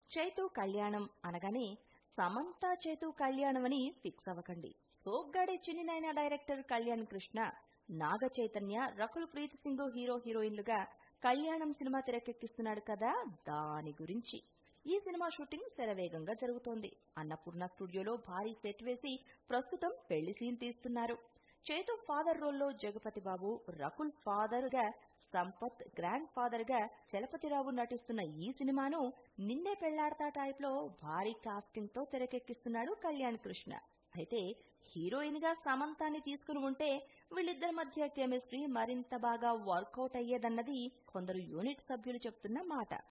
చైతు కళ్యాణం అనగానే సమంత చేతు కళ్యాణం అని ఫిక్స్ అవ్వకండి సోగ్గాడే చిన్నినైన డైరెక్టర్ కళ్యాణ్ కృష్ణ నాగ చైతన్య రకుల్ ప్రీత్ సింగ్ హీరో హీరోయిన్లుగా కళ్యాణం సినిమా తెరకెక్కిస్తున్నాడు కదా దాని గురించి ఈ సినిమా షూటింగ్ శరవేగంగా జరుగుతోంది అన్నపూర్ణ స్టూడియోలో భారీ సెట్ వేసి ప్రస్తుతం పెళ్లి సీన్ తీస్తున్నారు చేతు ఫాదర్ రోల్లో జగపతి బాబు రకుల్ ఫాదర్ గా సంపత్ గ్రాండ్ ఫాదర్ గా చలపతిరావు నటిస్తున్న ఈ సినిమాను నిన్నే పెళ్లాడతా టైప్ లో భారీ కాస్టింగ్ తో తెరకెక్కిస్తున్నాడు కళ్యాణ్ కృష్ణ అయితే హీరోయిన్ గా సమంతాన్ని తీసుకుని ఉంటే వీళ్ళిద్దరి మధ్య కెమిస్ట్రీ మరింత బాగా వర్కౌట్ అయ్యేదన్నది కొందరు యూనిట్ సభ్యులు చెప్తున్న మాట